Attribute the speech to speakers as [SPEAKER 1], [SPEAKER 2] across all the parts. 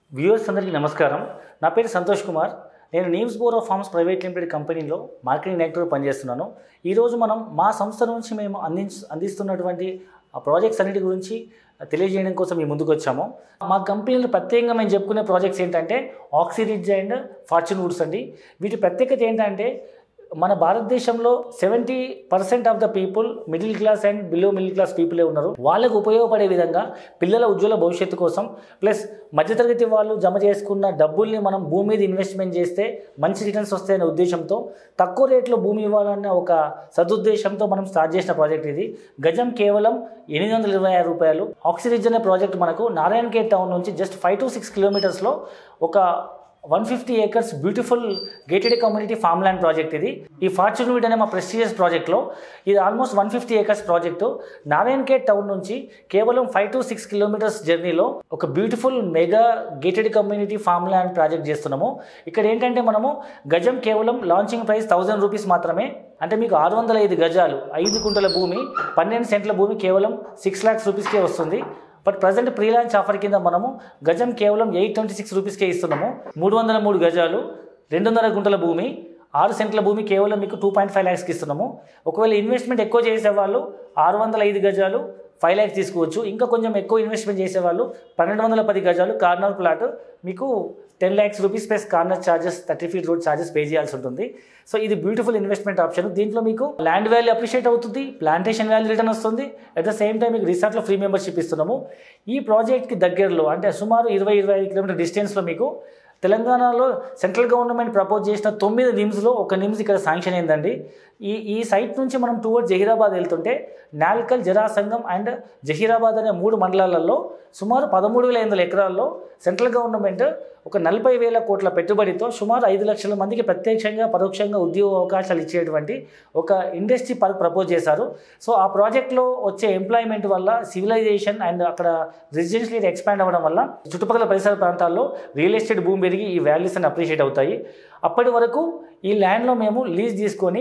[SPEAKER 1] viewers అందరికీ నమస్కారం నా పేరు సంతోష్ కుమార్ నేను నీమ్స్ బోరో ఫార్మ్స్ ప్రైవేట్ లిమిటెడ్ కంపెనీలో మార్కెటింగ్ డైరెక్టర్ పనిచేస్తున్నాను ఈరోజు మనం మా సంస్థ నుంచి మేము అందించ అందిస్తున్నటువంటి ఆ ప్రాజెక్ట్స్ అన్నిటి గురించి తెలియజేయడం కోసం మీ ముందుకు వచ్చాము మా కంపెనీలో ప్రత్యేకంగా మేము చెప్పుకునే ప్రాజెక్ట్స్ ఏంటంటే ఆక్సిరిడ్జ్ అండ్ ఫార్చ్యూన్ వుడ్స్ అండి వీటి ప్రత్యేకత ఏంటంటే మన భారతదేశంలో seventy percent of the people middle class and below middle class పీపులే ఉన్నారు వాళ్ళకు ఉపయోగపడే విధంగా పిల్లల ఉజ్వల భవిష్యత్తు కోసం ప్లస్ మధ్యతరగతి వాళ్ళు జమ చేసుకున్న డబ్బుల్ని మనం భూమి మీద ఇన్వెస్ట్మెంట్ చేస్తే మంచి రిటర్న్స్ వస్తాయనే ఉద్దేశంతో తక్కువ రేట్లో భూమి ఇవ్వాలన్న ఒక సదుద్దేశంతో మనం స్టార్ట్ చేసిన ప్రాజెక్ట్ ఇది గజం కేవలం ఎనిమిది వందల ఇరవై ఆరు రూపాయలు ఆక్సిరిజ్ అనే ప్రాజెక్ట్ మనకు నారాయణ గేట్ టౌన్ నుంచి జస్ట్ ఫైవ్ టు సిక్స్ కిలోమీటర్స్లో ఒక one fifty acres beautiful gated community farm land project ఇది ఈ ఫార్చ్యూన్ వీడ్ అనే మా ప్రెస్టీజియస్ ప్రాజెక్ట్లో ఇది almost one fifty acres project Narayan gate town నుంచి కేవలం ఫైవ్ టు సిక్స్ కిలోమీటర్స్ జర్నీలో ఒక beautiful mega gated community farm land project చేస్తున్నాము ఇక్కడ ఏంటంటే మనము గజం కేవలం లాంచింగ్ ప్రైస్ థౌజండ్ రూపీస్ మాత్రమే అంటే మీకు ఆరు వందల ఐదు గజాలు ఐదు కుంటల భూమి పన్నెండు సెంట్ల భూమి కేవలం సిక్స్ ల్యాక్స్ రూపీస్కే వస్తుంది but present pre launch offer కింద మనము గజం కేవలం ఎయిట్ ట్వంటీ సిక్స్ రూపీస్కే ఇస్తున్నాము మూడు వందల మూడు గజాలు రెండున్నర గుంటల భూమి ఆరు సెంట్ల భూమి కేవలం మీకు టూ పాయింట్ ఫైవ్ ల్యాక్స్కి ఇస్తున్నాము ఒకవేళ ఇన్వెస్ట్మెంట్ ఎక్కువ చేసే వాళ్ళు ఆరు వందల ఐదు గజాలు ఫైవ్ ల్యాక్స్ తీసుకోవచ్చు ఇంకా కొంచెం ఎక్కువ ఇన్వెస్ట్మెంట్ చేసేవాళ్ళు పన్నెండు వందల పది గజాలు కార్నర్ ప్లాట్ మీకు ten lakhs rupees plus corner charges thirty feet road charges pay చేయాల్సి ఉంటుంది సో ఇది బ్యూటిఫుల్ ఇన్వెస్ట్మెంట్ ఆప్షన్ దీంట్లో మీకు ల్యాండ్ వాల్యూ అప్రిషియేట్ అవుతుంది ప్లాంటేషన్ వాల్యూ రిటర్న్ వస్తుంది అట్ ద సేమ్ టైం మీకు రిసార్ట్లో ఫ్రీ మెంబర్షిప్ ఇస్తున్నాము ఈ ప్రాజెక్ట్కి దగ్గరలో అంటే సుమారు ఇరవై ఇరవై ఐదు కిలోమీటర్ డిస్టెన్స్లో మీకు తెలంగాణలో సెంట్రల్ గవర్నమెంట్ ప్రపోజ్ చేసిన తొమ్మిది నిమ్స్లో ఒక నిమ్స్ ఇక్కడ శాంక్షన్ అయిందండి ఈ ఈ సైట్ నుంచి మనం టువర్డ్ జహీరాబాద్ వెళ్తుంటే నాల్కల్ జరాసంగం అండ్ జహీరాబాద్ అనే మూడు మండలాలలో సుమారు పదమూడు వేల ఐదు వందల ఎకరాల్లో సెంట్రల్ గవర్నమెంట్ ఒక నలభై వేల కోట్ల పెట్టుబడితో సుమారు ఐదు లక్షల మందికి ప్రత్యక్షంగా పరోక్షంగా ఉద్యోగ అవకాశాలు ఇచ్చేటువంటి ఒక ఇండస్ట్రీ పార్క్ ప్రపోజ్ చేశారు సో ఆ ప్రాజెక్ట్లో వచ్చే ఎంప్లాయ్మెంట్ వల్ల సివిలైజేషన్ అండ్ అక్కడ రెసిడెన్షియల్ ఎక్స్పాండ్ అవ్వడం వల్ల చుట్టుపక్కల పరిసర ప్రాంతాల్లో రియల్ ఎస్టేట్ భూమి పెరిగి ఈ వాల్యూస్ అని అప్రిషియేట్ అవుతాయి అప్పటి వరకు ఈ ల్యాండ్లో మేము లీజ్ తీసుకొని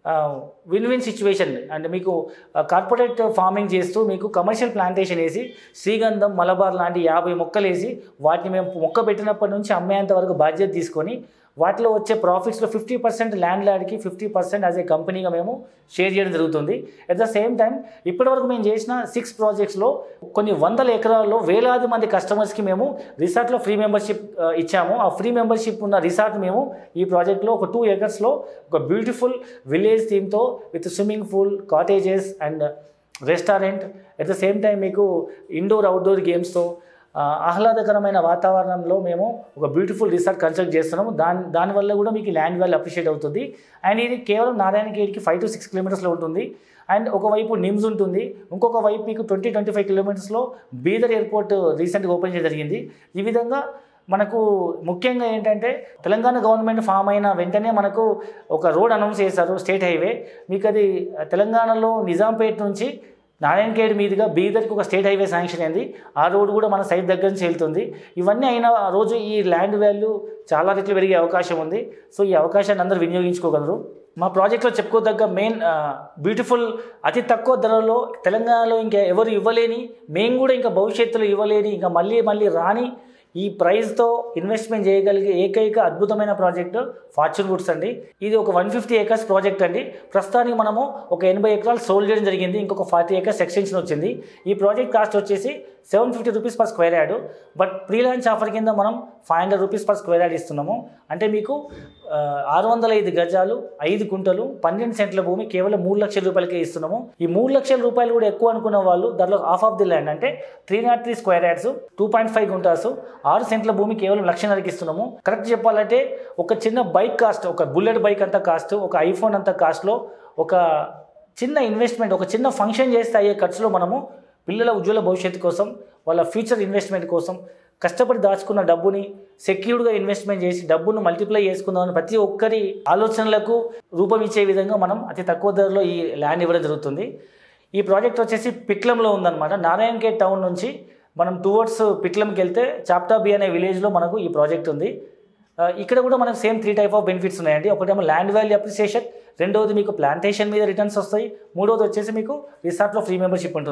[SPEAKER 1] విన్ విన్ సిచ్యువేషన్ అంటే మీకు కార్పొరేట్ ఫార్మింగ్ చేస్తూ మీకు కమర్షియల్ ప్లాంటేషన్ వేసి శ్రీగంధం మలబార్ లాంటి యాభై మొక్కలు వేసి వాటిని మేము మొక్క పెట్టినప్పటి నుంచి అమ్మేంత వరకు బాధ్యత తీసుకొని వాటిలో వచ్చే ప్రాఫిట్స్లో ఫిఫ్టీ పర్సెంట్ ల్యాండ్ లాడ్కి ఫిఫ్టీ పర్సెంట్ యాజ్ ఏ కంపెనీగా మేము షేర్ చేయడం జరుగుతుంది అట్ ద సేమ్ టైం ఇప్పటివరకు మేము చేసిన సిక్స్ ప్రాజెక్ట్స్లో కొన్ని వందల ఎకరాల్లో వేలాది మంది కస్టమర్స్కి మేము రిసార్ట్లో ఫ్రీ మెంబర్షిప్ ఇచ్చాము ఆ ఫ్రీ మెంబర్షిప్ ఉన్న రిసార్ట్ మేము ఈ ప్రాజెక్ట్లో ఒక టూ ఏకర్స్లో ఒక బ్యూటిఫుల్ విలేజ్ థీమ్తో with swimming pool cottages and restaurant at the same time మీకు ఇండోర్ అవుట్డోర్ గేమ్స్తో ఆహ్లాదకరమైన వాతావరణంలో మేము ఒక బ్యూటిఫుల్ రిసార్ట్ కన్స్ట్రక్ట్ చేస్తున్నాము దాని దానివల్ల కూడా మీకు ల్యాండ్ వాల్యూ అప్రిషియేట్ అవుతుంది అండ్ ఇది కేవలం నారాయణ గేట్కి ఫైవ్ టు సిక్స్ కిలోమీటర్స్లో ఉంటుంది అండ్ ఒకవైపు నిమ్స్ ఉంటుంది ఇంకొక వైపు మీకు ట్వంటీ ట్వంటీ ఫైవ్ కిలోమీటర్స్లో బీదర్ ఎయిర్పోర్ట్ రీసెంట్గా ఓపెన్ చేయడం జరిగింది ఈ విధంగా మనకు ముఖ్యంగా ఏంటంటే తెలంగాణ గవర్నమెంట్ ఫామ్ అయిన వెంటనే మనకు ఒక రోడ్ అనౌన్స్ చేశారు స్టేట్ హైవే మీకు అది తెలంగాణలో నిజాంపేట్ నుంచి నారాయణఖేడ్ మీదుగా బీదర్కి ఒక స్టేట్ హైవే శాంక్షన్ అయింది ఆ రోడ్డు కూడా మన సైట్ దగ్గర నుంచి వెళ్తుంది ఇవన్నీ అయిన రోజు ఈ ల్యాండ్ వాల్యూ చాలా రెట్లు పెరిగే అవకాశం ఉంది సో ఈ అవకాశాన్ని అందరూ వినియోగించుకోగలరు మా ప్రాజెక్ట్లో చెప్పుకోదగ్గ మెయిన్ బ్యూటిఫుల్ అతి తక్కువ ధరలో తెలంగాణలో ఇంకా ఎవరు ఇవ్వలేని మేము కూడా ఇంకా భవిష్యత్తులో ఇవ్వలేని ఇంకా మళ్ళీ మళ్ళీ రాని ఈ ప్రైస్తో ఇన్వెస్ట్మెంట్ చేయగలిగే ఏకైక అద్భుతమైన ప్రాజెక్టు ఫార్చ్యూన్ వుడ్స్ అండి ఇది ఒక వన్ ఫిఫ్టీ ఏకర్స్ ప్రాజెక్ట్ అండి ప్రస్తుతానికి మనము ఒక ఎనభై ఎకరాలు సోల్డ్ చేయడం జరిగింది ఇంకొక ఫార్టీ ఏకర్స్ ఎక్స్టెన్షన్ వచ్చింది ఈ ప్రాజెక్ట్ కాస్ట్ వచ్చేసి seven fifty rupees per square yard but pre launch offer కింద మనం five hundred rupees per square yard ఇస్తున్నాము అంటే మీకు ఆరు వందల ఐదు గజాలు ఐదు కుంటలు పన్నెండు సెంట్ల భూమి కేవలం మూడు లక్షల రూపాయలకే ఇస్తున్నాము ఈ మూడు లక్షల రూపాయలు కూడా ఎక్కువ అనుకున్న వాళ్ళు దాంట్లో హాఫ్ ఆఫ్ ది ల్యాండ్ అంటే three not three square yards two point five guntas ఆరు సెంట్ల భూమి కేవలం లక్షన్నరకి ఇస్తున్నాము కరెక్ట్ చెప్పాలంటే ఒక చిన్న బైక్ కాస్ట్ ఒక బుల్లెట్ బైక్ అంత కాస్ట్ ఒక ఐఫోన్ అంత కాస్ట్లో ఒక చిన్న ఇన్వెస్ట్మెంట్ ఒక చిన్న ఫంక్షన్ చేస్తే అయ్యే ఖర్చులో మనము పిల్లల ఉజ్వల భవిష్యత్తు కోసం వాళ్ళ ఫ్యూచర్ ఇన్వెస్ట్మెంట్ కోసం కష్టపడి దాచుకున్న డబ్బుని సెక్యూర్డ్గా ఇన్వెస్ట్మెంట్ చేసి డబ్బును మల్టిప్లై చేసుకుందామని ప్రతి ఒక్కరి ఆలోచనలకు రూపం ఇచ్చే విధంగా మనం అతి తక్కువ ధరలో ఈ ల్యాండ్ ఇవ్వడం జరుగుతుంది ఈ ప్రాజెక్ట్ వచ్చేసి పిట్లంలో ఉందన్నమాట నారాయణఖేడ్ టౌన్ నుంచి మనం టువర్డ్స్ పిట్లంకి వెళ్తే చాప్టాబి అనే విలేజ్లో మనకు ఈ ప్రాజెక్ట్ ఉంది ఇక్కడ కూడా మనకు same three type of benefits ఉన్నాయండి ఒకటేమో ల్యాండ్ వాల్యూ అప్రిసియేషన్ రెండవది మీకు ప్లాంటేషన్ మీద రిటర్న్స్ వస్తాయి మూడవది వచ్చేసి మీకు రిసార్ట్లో ఫ్రీ మెంబర్షిప్ ఉంటుంది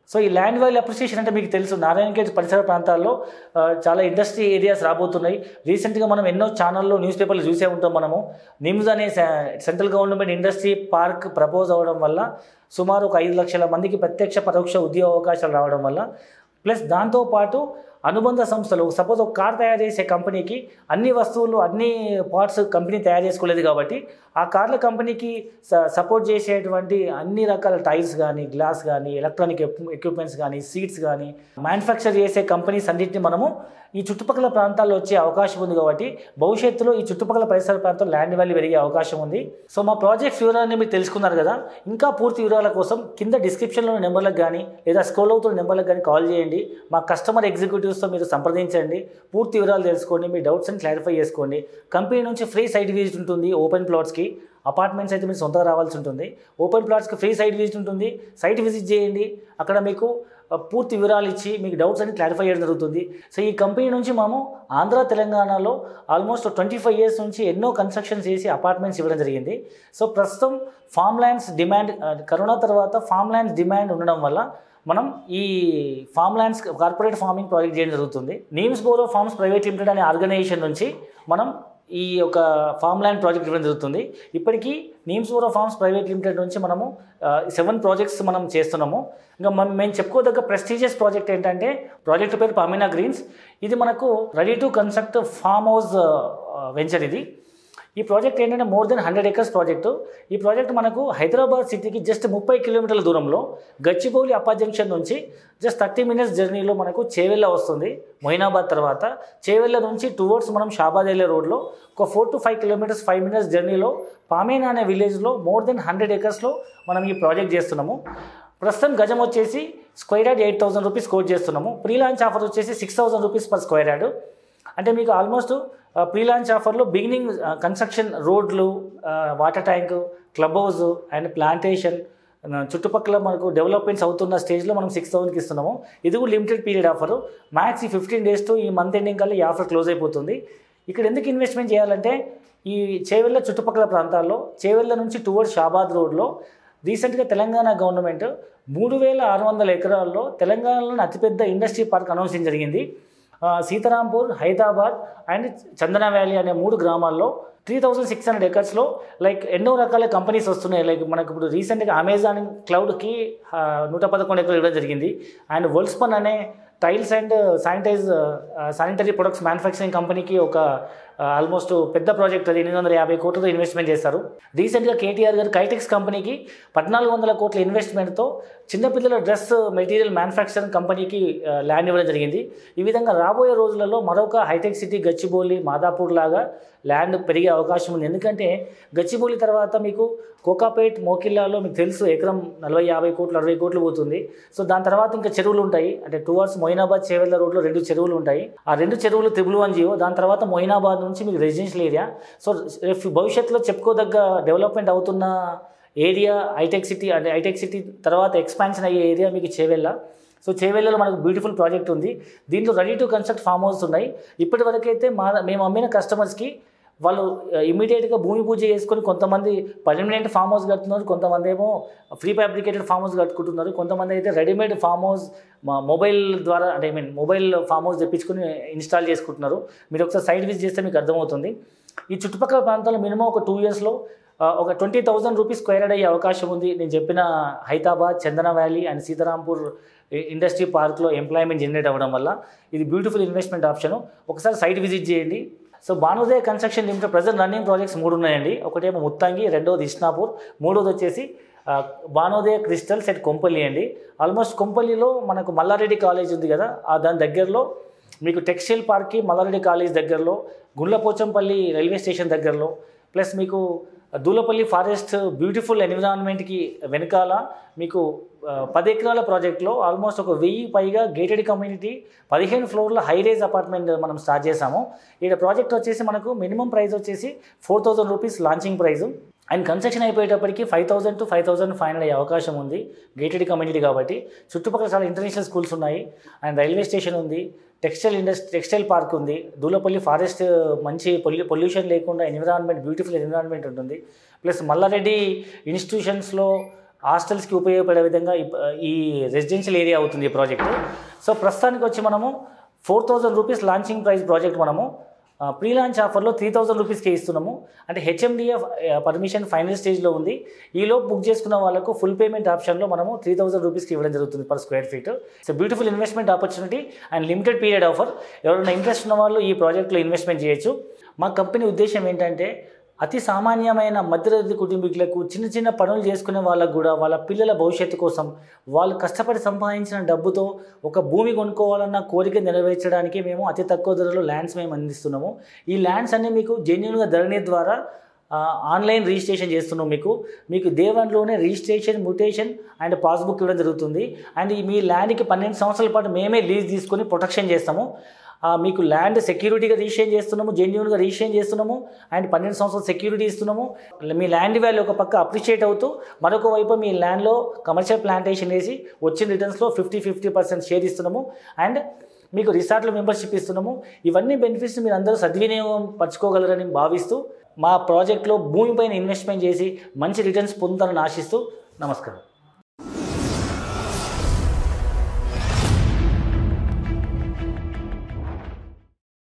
[SPEAKER 1] సో ఈ ల్యాండ్ వాల్యూ అప్రిసియేషన్ అంటే మీకు తెలుసు నారాయణఖేడ్ పరిసర ప్రాంతాల్లో ఆ, చాలా ఇండస్ట్రీ ఏరియాస్ రాబోతున్నాయి రీసెంట్గా మనం ఎన్నో ఛానల్లో న్యూస్ పేపర్లు చూసే ఉంటాం మనము నిమ్స్ అనే సె- central government industry park propose అవ్వడం వల్ల సుమారు ఒక ఐదు లక్షల మందికి ప్రత్యక్ష పరోక్ష ఉద్యోగ అవకాశాలు రావడం వల్ల ప్లస్ దాంతోపాటు అనుబంధ సంస్థలు సపోజ్ ఒక కార్ తయారు చేసే కంపెనీకి అన్ని వస్తువులు అన్ని పార్ట్స్ కంపెనీ తయారు చేసుకోలేదు కాబట్టి ఆ కార్ల కంపెనీకి స- సపోర్ట్ చేసేటువంటి అన్ని రకాల టైల్స్ కానీ గ్లాస్ కానీ ఎలక్ట్రానిక్ ఎక్విప్- ఎక్విప్మెంట్స్ కానీ సీట్స్ కానీ మ్యానుఫ్యాక్చర్ చేసే కంపెనీస్ అన్నింటినీ మనము ఈ చుట్టుపక్కల ప్రాంతాల్లో వచ్చే అవకాశం ఉంది కాబట్టి భవిష్యత్తులో ఈ చుట్టుపక్కల పరిసర ప్రాంతాల్లో ల్యాండ్ వాల్యూ పెరిగే అవకాశం ఉంది సో మా ప్రాజెక్ట్ వివరాన్ని మీరు తెలుసుకున్నారు కదా ఇంకా పూర్తి వివరాల కోసం కింద డిస్క్రిప్షన్లో నెంబర్లకు కానీ లేదా స్క్రోల్ అవుతున్న నెంబర్లకు కానీ కాల్ చేయండి మా కస్టమర్ ఎగ్జిక్యూటివ్స్తో మీరు సంప్రదించండి పూర్తి వివరాలు తెలుసుకోండి మీ డౌట్స్ అని క్లారిఫై చేసుకోండి కంపెనీ నుంచి ఫ్రీ సైట్ విజిట్ ఉంటుంది ఓపెన్ ప్లాట్స్కి అపార్ట్మెంట్స్ అయితే మీరు సొంతంగా రావాల్సి ఉంటుంది ఓపెన్ ప్లాట్స్కి ఫ్రీ సైట్ విజిట్ ఉంటుంది సైట్ విజిట్ చేయండి అక్కడ మీకు ఆ, పూర్తి వివరాలు ఇచ్చి మీకు డౌట్స్ అన్ని క్లారిఫై చేయడం జరుగుతుంది సో ఈ కంపెనీ నుంచి మేము ఆంధ్ర తెలంగాణలో ఆల్మోస్ట్ ట్వంటీ ఫైవ్ ఇయర్స్ నుంచి ఎన్నో కన్స్ట్రక్షన్స్ చేసి అపార్ట్మెంట్స్ ఇవ్వడం జరిగింది సో ప్రస్తుతం ఫామ్ ల్యాండ్స్ డిమాండ్ ఆ, కరోనా తర్వాత ఫామ్ ల్యాండ్స్ డిమాండ్ ఉండడం వల్ల మనం ఈ farm lands corporate farming project చేయడం జరుగుతుంది నీమ్స్ బోరో ఫార్మ్స్ ప్రైవేట్ లిమిటెడ్ అనే ఆర్గనైజేషన్ నుంచి మనం ఈ యొక్క ఫామ్ ల్యాండ్ ప్రాజెక్ట్ ఇవ్వడం జరుగుతుంది ఇప్పటికీ నీమ్స్ బోరో ఫార్మ్స్ ప్రైవేట్ లిమిటెడ్ నుంచి మనము సెవెన్ ప్రాజెక్ట్స్ మనం చేస్తున్నాము ఇంకా మనం మేము చెప్పుకోదగ్గ ప్రెస్టీజియస్ ప్రాజెక్ట్ ఏంటంటే ప్రాజెక్ట్ పేరు పమినా గ్రీన్స్ ఇది మనకు ready to construct farm house venture ఇది ఈ ప్రాజెక్ట్ ఏంటంటే more than hundred acres project ఈ ప్రాజెక్ట్ మనకు హైదరాబాద్ సిటీకి జస్ట్ ముప్పై కిలోమీటర్ల దూరంలో గచ్చిబౌలి అప్పా జంక్షన్ నుంచి జస్ట్ థర్టీ మినిట్స్ జర్నీలో మనకు చేవెళ్ళ వస్తుంది మొయినాబాద్ తర్వాత చేవెళ్ళ నుంచి టువర్డ్స్ మనం షాబాద్ వెళ్ళే రోడ్లో ఒక four to five kilometers five minutes జర్నీలో పామేనా అనే విలేజ్లో మోర్ దెన్ హండ్రెడ్ ఎకర్స్లో మనం ఈ ప్రాజెక్ట్ చేస్తున్నాము ప్రస్తుతం గజం వచ్చేసి square yard eight thousand rupees quote చేస్తున్నాము ప్రీ లాంచ్ ఆఫర్ వచ్చేసి six thousand rupees per square yard అంటే మీకు ఆల్మోస్ట్ ప్రీ లాంచ్ ఆఫర్లో బిగినింగ్ కన్స్ట్రక్షన్ రోడ్లు water tank club house and plantation చుట్టుపక్కల మనకు డెవలప్మెంట్స్ అవుతున్న స్టేజ్లో మనం సిక్స్ థౌసండ్కి ఇస్తున్నాము ఇది కూడా లిమిటెడ్ పీరియడ్ ఆఫర్ మ్యాక్స్ ఈ ఫిఫ్టీన్ డేస్ టు ఈ మంత్ ఎండింగ్ కల్లా ఈ ఆఫర్ క్లోజ్ అయిపోతుంది ఇక్కడ ఎందుకు ఇన్వెస్ట్మెంట్ చేయాలంటే ఈ చేవెళ్ళ చుట్టుపక్కల ప్రాంతాల్లో చేవెళ్ళ నుంచి టువర్డ్స్ షాబాద్ రోడ్లో రీసెంట్గా తెలంగాణ గవర్నమెంట్ మూడు వేల ఆరు వందల ఎకరాల్లో తెలంగాణలోని అతిపెద్ద ఇండస్ట్రీ పార్క్ అనౌన్సింగ్ జరిగింది ఆ, సీతారాంపూర్ హైదరాబాద్ అండ్ చందన వ్యాలీ అనే మూడు గ్రామాల్లో త్రీ థౌజండ్ సిక్స్ హండ్రెడ్ ఎకర్స్లో లైక్ ఎన్నో రకాల కంపెనీస్ వస్తున్నాయి లైక్ మనకు ఇప్పుడు రీసెంట్గా అమెజాన్ క్లౌడ్కి ఆ, నూట పదకొండు ఎకరాలు ఇవ్వడం జరిగింది అండ్ వరల్డ్స్పన్ అనే tiles and sanitize sanitary products manufacturing కంపెనీకి ఒక ఆల్మోస్ట్ పెద్ద ప్రాజెక్ట్ అది ఎనిమిది వందల యాభై కోట్లతో ఇన్వెస్ట్మెంట్ చేస్తారు రీసెంట్గా కేటీఆర్ గారు కైటెక్స్ కంపెనీకి పద్నాలుగు వందల కోట్ల ఇన్వెస్ట్మెంట్తో చిన్నపిల్లల డ్రెస్ మెటీరియల్ మ్యానుఫ్యాక్చరింగ్ కంపెనీకి ఆ, ల్యాండ్ ఇవ్వడం జరిగింది ఈ విధంగా రాబోయే రోజులలో మరొక హైటెక్ సిటీ గచ్చిబౌలి మాదాపూర్ లాగా ల్యాండ్ పెరిగే అవకాశం ఉంది ఎందుకంటే గచ్చిబౌలి తర్వాత మీకు కోకాపేట్ మోకిల్లాలో మీకు తెలుసు ఎకరం నలభై యాభై కోట్లు అరవై కోట్లు పోతుంది సో దాని తర్వాత ఇంకా చెరువులు ఉంటాయి అంటే టువర్డ్స్ మొయినాబాద్ చేవెళ్ళ రోడ్లో రెండు చెరువులు ఉంటాయి ఆ రెండు చెరువులు త్రిబుల్ వన్ జియో దాని తర్వాత మొయినాబాద్ నుంచి మీకు రెసిడెన్షియల్ ఏరియా సో రేపు భవిష్యత్తులో చెప్పుకోదగ్గ డెవలప్మెంట్ అవుతున్న ఏరియా హైటెక్ సిటీ అంటే హైటెక్ సిటీ తర్వాత ఎక్స్పాన్షన్ అయ్యే ఏరియా మీకు చేవెళ్ళ సో చేవెళ్ళలో మనకు బ్యూటిఫుల్ ప్రాజెక్ట్ ఉంది దీంట్లో ready to construct farm house ఉన్నాయి ఇప్పటి వరకైతే మా మేము అమ్మిన కస్టమర్స్కి వాళ్ళు ఇమీడియట్గా భూమి పూజ చేసుకొని కొంతమంది పర్మనెంట్ ఫామ్ హౌస్ కడుతున్నారు కొంతమంది ఏమో ఫ్రీ ఫ్యాబ్రికేటెడ్ ఫామ్ హౌస్ కట్టుకుంటున్నారు కొంతమంది అయితే రెడీమేడ్ ఫామ్ హౌస్ మా మొబైల్ ద్వారా అంటే I mean mobile farm house తెప్పించుకొని ఇన్స్టాల్ చేసుకుంటున్నారు మీరు ఒకసారి సైట్ విజిట్ చేస్తే మీకు అర్థమవుతుంది ఈ చుట్టుపక్కల ప్రాంతాల్లో మినిమం ఒక టూ ఇయర్స్లో ఒక twenty thousand rupees square yard అయ్యే అవకాశం ఉంది నేను చెప్పిన Hyderabad Chandana valley and Sitarampur industry పార్క్లో ఎంప్లాయ్మెంట్ జనరేట్ అవ్వడం వల్ల ఇది బ్యూటిఫుల్ ఇన్వెస్ట్మెంట్ ఆప్షన్ ఒకసారి సైట్ విజిట్ చేయండి so Bhanudaya construction limited present running projects మూడు ఉన్నాయండి ఒకటేమో ముత్తంగి రెండోది ఇష్నాపూర్ మూడోది వచ్చేసి ఆ, భానోదయ క్రిస్టల్స్ ఎట్ కొంపల్లి అండి ఆల్మోస్ట్ కొంపల్లిలో మనకు మల్లారెడ్డి కాలేజ్ ఉంది కదా ఆ దాని దగ్గరలో మీకు టెక్స్టైల్ పార్క్కి మల్లారెడ్డి కాలేజ్ దగ్గరలో గుండ్లపోచంపల్లి రైల్వే స్టేషన్ దగ్గరలో ప్లస్ మీకు దూలపల్లి ఫారెస్ట్ బ్యూటిఫుల్ ఎన్విరాన్మెంట్కి వెనకాల మీకు ఆ, పది ఎకరాల ప్రాజెక్ట్లో ఆల్మోస్ట్ ఒక వెయ్యి పైగా గేటెడ్ కమ్యూనిటీ పదిహేను ఫ్లోర్ల హై రేజ్ అపార్ట్మెంట్ మనం స్టార్ట్ చేసాము ఇక్కడ ప్రాజెక్ట్ వచ్చేసి మనకు మినిమం ప్రైస్ వచ్చేసి four thousand rupees launching price and construction అయిపోయేటప్పటికి five thousand to five thousand five hundred అయ్యే అవకాశం ఉంది గేటెడ్ కమ్యూనిటీ కాబట్టి చుట్టుపక్కల చాలా ఇంటర్నేషనల్ స్కూల్స్ ఉన్నాయి అండ్ రైల్వే స్టేషన్ ఉంది టెక్స్టైల్ ఇండస్ట్రీ టెక్స్టైల్ పార్క్ ఉంది దూలపల్లి ఫారెస్ట్ మంచి పొల్యూ పొల్యూషన్ లేకుండా ఎన్విరాన్మెంట్ బ్యూటిఫుల్ ఎన్విరాన్మెంట్ ఉంటుంది ప్లస్ మల్లారెడ్డి ఇన్స్టిట్యూషన్స్లో హాస్టల్స్కి ఉపయోగపడే విధంగా ఈ- ఈ రెసిడెన్షియల్ ఏరియా అవుతుంది ఈ ప్రాజెక్ట్ సో ప్రస్తుతానికి వచ్చి మనము four thousand rupees launching price project మనము ప్రీ లాంచ్ ఆఫర్లో త్రీ థౌజండ్ రూపీస్కి ఇస్తున్నాము అంటే హెచ్ఎండిఎఫ్ పర్మిషన్ ఫైనల్ స్టేజ్లో ఉంది ఈలో బుక్ చేసుకున్న వాళ్ళకు ఫుల్ పేమెంట్ ఆప్షన్లో మనము త్రీ థౌసండ్ రూపీస్కి ఇవ్వడం జరుగుతుంది per square feet it's beautiful investment opportunity and limited period offer ఎవరైనా ఇంట్రెస్ట్ ఉన్న వాళ్ళు ఈ ప్రాజెక్ట్లో ఇన్వెస్ట్మెంట్ చేయొచ్చు మా కంపెనీ ఉద్దేశం ఏంటంటే అతి సామాన్యమైన మధ్యతరగతి కుటుంబీకులకు చిన్న చిన్న పనులు చేసుకునే వాళ్ళకు కూడా వాళ్ళ పిల్లల భవిష్యత్తు కోసం వాళ్ళు కష్టపడి సంపాదించిన డబ్బుతో ఒక భూమి కొనుక్కోవాలన్న కోరిక నెరవేర్చడానికి మేము అతి తక్కువ ధరలో ల్యాండ్స్ మేము అందిస్తున్నాము ఈ ల్యాండ్స్ అన్నీ మీకు జెన్యున్గా ధరణి ద్వారా ఆ, ఆన్లైన్ రిజిస్ట్రేషన్ చేస్తున్నాం మీకు మీకు దేవన్లోనే రిజిస్ట్రేషన్ మ్యూటేషన్ అండ్ పాస్బుక్ ఇవ్వడం జరుగుతుంది అండ్ ఈ మీ ల్యాండ్కి పన్నెండు సంవత్సరాల పాటు మేమే లీజ్ తీసుకొని ప్రొటెక్షన్ చేస్తాము ఆ, మీకు ల్యాండ్ సెక్యూరిటీగా రిజిస్ట్రేషన్ చేస్తున్నాము జెన్యున్గా రిజిస్ట్రేషన్ చేస్తున్నాము అండ్ పన్నెండు సంవత్సరాలు సెక్యూరిటీ ఇస్తున్నాము మీ ల్యాండ్ వాల్యూ ఒక పక్క అప్రిషియేట్ అవుతూ మరొక వైపు మీ ల్యాండ్లో కమర్షియల్ ప్లాంటేషన్ వేసి వచ్చిన రిటర్న్స్లో ఫిఫ్టీ ఫిఫ్టీ పర్సెంట్ షేర్ ఇస్తున్నాము అండ్ మీకు రిసార్ట్లో మెంబర్షిప్ ఇస్తున్నాము ఇవన్నీ బెనిఫిట్స్ మీరు అందరూ సద్వినియోగం పరచుకోగలరని భావిస్తూ మా ప్రాజెక్ట్లో భూమిపైన ఇన్వెస్ట్మెంట్ చేసి మంచి రిటర్న్స్ పొందుతారని ఆశిస్తూ నమస్కారం